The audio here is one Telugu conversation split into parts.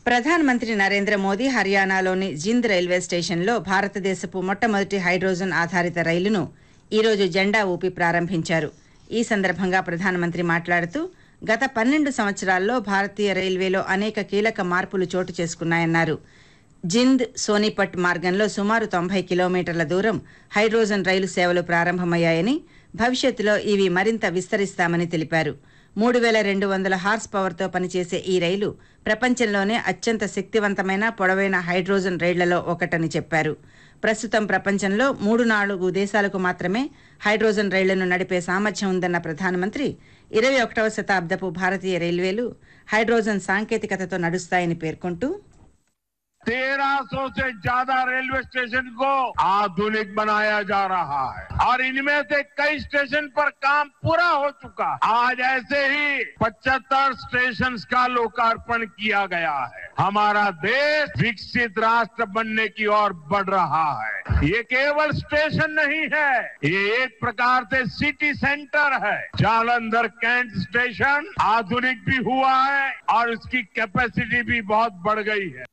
ప్రధానమంత్రి నరేంద్ర మోదీ హర్యానాలోని జింద్ రైల్వే స్టేషన్లో భారతదేశపు మొట్టమొదటి హైడ్రోజన్ ఆధారిత రైలును ఈరోజు జెండా ఊపి ప్రారంభించారు ఈ సందర్భంగా ప్రధానమంత్రి మాట్లాడుతూ గత పన్నెండు సంవత్సరాల్లో భారతీయ రైల్వేలో అనేక కీలక మార్పులు చోటు చేసుకున్నాయన్నారు జింద్ సోనిపట్ మార్గంలో సుమారు తొంభై కిలోమీటర్ల దూరం హైడ్రోజన్ రైలు సేవలు ప్రారంభమయ్యాయని భవిష్యత్తులో ఇవి మరింత విస్తరిస్తామని తెలిపారు మూడు వేల రెండు వందల హార్స్ పవర్తో పనిచేసే ఈ రైలు ప్రపంచంలోనే అత్యంత శక్తివంతమైన పొడవైన హైడ్రోజన్ రైళ్లలో ఒకటని చెప్పారు ప్రస్తుతం ప్రపంచంలో మూడు నాలుగు దేశాలకు మాత్రమే హైడ్రోజన్ రైళ్లను నడిపే సామర్థ్యం ఉందన్న ప్రధానమంత్రి ఇరవై ఒకటవ శతాబ్దపు భారతీయ రైల్వేలు హైడ్రోజన్ సాంకేతికతతో నడుస్తాయని పేర్కొంటూ तेरह सौ से ज्यादा रेलवे स्टेशन को आधुनिक बनाया जा रहा है और इनमें से कई स्टेशन पर काम पूरा हो चुका है आज ऐसे ही 75 स्टेशन का लोकार्पण किया गया है हमारा देश विकसित राष्ट्र बनने की ओर बढ़ रहा है ये केवल स्टेशन नहीं है ये एक प्रकार से सिटी सेंटर है जालंधर कैंट स्टेशन आधुनिक भी हुआ है और इसकी कैपेसिटी भी बहुत बढ़ गई है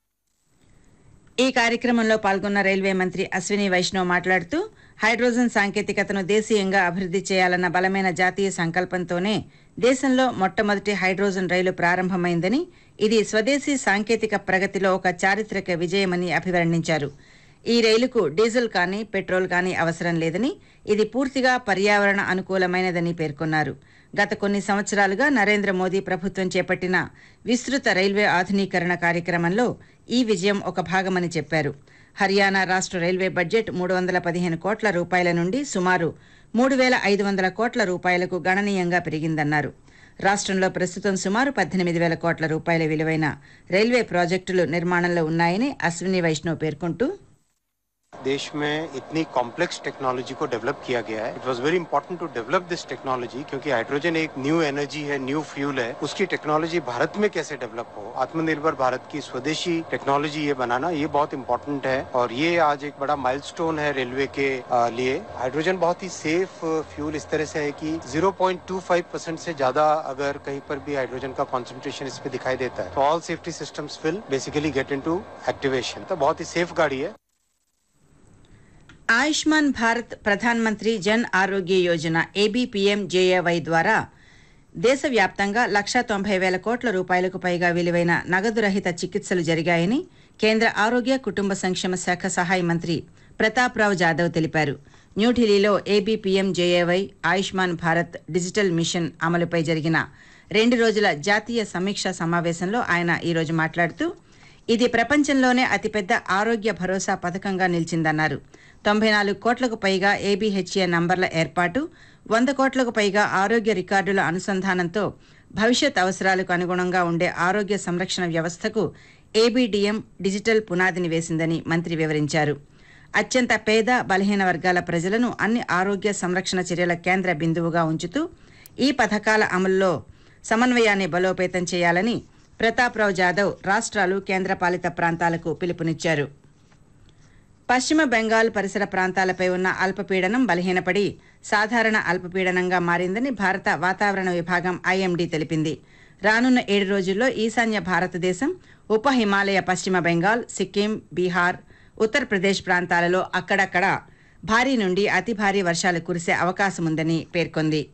ఈ కార్యక్రమంలో పాల్గొన్న రైల్వే మంత్రి అశ్విని వైష్ణవ్ మాట్లాడుతూ హైడ్రోజన్ సాంకేతికతను దేశీయంగా అభివృద్ధి చేయాలన్న బలమైన జాతీయ సంకల్పంతోనే దేశంలో మొట్టమొదటి హైడ్రోజన్ రైలు ప్రారంభమైందని ఇది స్వదేశీ సాంకేతిక ప్రగతిలో ఒక చారిత్రక విజయమని అభివర్ణించారు ఈ రైలుకు డీజిల్ కానీ పెట్రోల్ కానీ అవసరం లేదని ఇది పూర్తిగా పర్యావరణ అనుకూలమైనదని పేర్కొన్నారు గత కొన్ని సంవత్సరాలుగా నరేంద్ర మోదీ ప్రభుత్వం చేపట్టిన విస్తృత రైల్వే ఆధునీకరణ కార్యక్రమంలో ఈ విజయం ఒక భాగమని చెప్పారు హర్యానా రాష్ట్ర రైల్వే బడ్జెట్ మూడు వందల పదిహేను కోట్ల రూపాయల నుండి సుమారు మూడు వేల ఐదు వందల కోట్ల రూపాయలకు గణనీయంగా పెరిగిందన్నారు రాష్ట్రంలో ప్రస్తుతం సుమారు పద్దెనిమిది వేల కోట్ల రూపాయల విలువైన రైల్వే ప్రాజెక్టులు నిర్మాణంలో ఉన్నాయని అశ్విని వైష్ణవ్ పేర్కొంటూ देश में इतनी कॉम्प्लेक्स टेक्नोलॉजी को डेवलप किया गया है it was very important to develop this technology क्योंकि हाइड्रोजन एक न्यू एनर्जी है न्यू फ्यूल है उसकी टेक्नोलॉजी भारत में कैसे डेवलप हो आत्मनिर्भर भारत की स्वदेशी टेक्नोलॉजी ये बनाना ये बहुत इंपॉर्टेंट है और ये आज एक बड़ा माइलस्टोन है रेलवे के आ, लिए हाइड्रोजन बहुत ही सेफ फ्यूल इस तरह से है कि 0.25 परसेंट से ज्यादा अगर कहीं पर भी हाइड्रोजन का कॉन्सेंट्रेशन इस पे दिखाई देता है तो all safety systems will basically get in activation तो बहुत ही सेफ गाड़ी है ఆయుష్మాన్ భారత్ ప్రధాన్ మంత్రి జన్ ఆరోగ్య యోజన ఏబీపీఎం జేఏవై ద్వారా దేశవ్యాప్తంగా లక్షా తొంభై వేల కోట్ల రూపాయలకు పైగా విలువైన నగదు రహిత చికిత్సలు జరిగాయని కేంద్ర ఆరోగ్య కుటుంబ సంక్షేమ శాఖ సహాయ మంత్రి ప్రతాప్రావు జాదవ్ తెలిపారు న్యూఢిల్లీలో A B P M J A Y Ayushman Bharat digital mission అమలుపై జరిగిన రెండు రోజుల జాతీయ సమీక్షా సమావేశంలో ఆయన ఈరోజు మాట్లాడుతూ ఇది ప్రపంచంలోనే అతిపెద్ద ఆరోగ్య భరోసా పథకంగా నిలిచిందన్నారు తొంభై నాలుగు కోట్లకు పైగా ఏబీహెచ్ఏ నంబర్ల ఏర్పాటు వంద కోట్లకు పైగా ఆరోగ్య రికార్డుల అనుసంధానంతో భవిష్యత్ అవసరాలకు అనుగుణంగా ఉండే ఆరోగ్య సంరక్షణ వ్యవస్థకు ఏబీడీఎం డిజిటల్ పునాదిని వేసిందని మంత్రి వివరించారు అత్యంత పేద బలహీన వర్గాల ప్రజలను అన్ని ఆరోగ్య సంరక్షణ చర్యల కేంద్ర బిందువుగా ఉంచుతూ ఈ పథకాల అమలులో సమన్వయాన్ని బలోపేతం చేయాలని ప్రతాప్రావు జాదవ్ రాష్ట్రాలు కేంద్రపాలిత ప్రాంతాలకు పిలుపునిచ్చారు పశ్చిమ బెంగాల్ పరిసర ప్రాంతాలపై ఉన్న అల్పపీడనం బలహీనపడి సాధారణ అల్పపీడనంగా మారిందని భారత వాతావరణ విభాగం ఐఎండీ తెలిపింది రానున్న ఏడు రోజుల్లో ఈశాన్య భారతదేశం ఉప హిమాలయ పశ్చిమ బెంగాల్ సిక్కిం బీహార్ ఉత్తరప్రదేశ్ ప్రాంతాలలో అక్కడక్కడ భారీ నుండి అతి భారీ వర్షాలు కురిసే అవకాశముందని పేర్కొంది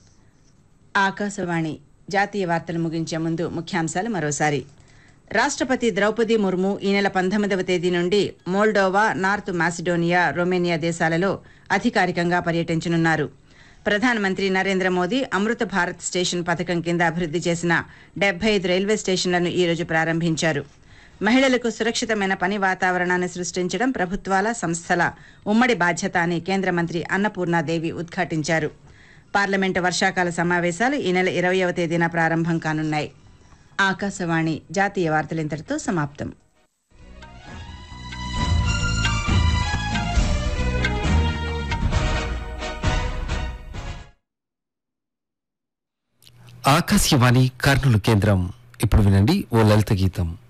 ఆకాశవాణి జాతీయ వార్తలు ముగించే ముందు ముఖ్యాంశాలు మరోసారి రాష్ట్రపతి ద్రౌపది ముర్ము ఈ నెల పంతొమ్మిదవ తేదీ నుండి మోల్డోవా నార్త్ మాసిడోనియా రొమేనియా దేశాలలో అధికారికంగా పర్యటించనున్నారు ప్రధానమంత్రి నరేంద్ర మోదీ అమృత భారత్ స్టేషన్ పథకం కింద అభివృద్ధి చేసిన డెబ్బై ఐదు రైల్వే స్టేషన్లను ఈ రోజు ప్రారంభించారు మహిళలకు సురక్షితమైన పని వాతావరణాన్ని సృష్టించడం ప్రభుత్వాల సంస్థల ఉమ్మడి బాధ్యత అని కేంద్ర మంత్రి అన్నపూర్ణాదేవి ఉద్ఘాటించారు పార్లమెంటు వర్షాకాల సమావేశాలు ఈ నెల ఇరవయవ తేదీన ప్రారంభం కానున్నాయి ఆకాశవాణి జాతీయ వార్తలు ఇంతటితో సమాప్తం ఆకాశవాణి కర్నూలు కేంద్రం ఇప్పుడు వినండి ఓ లలిత గీతం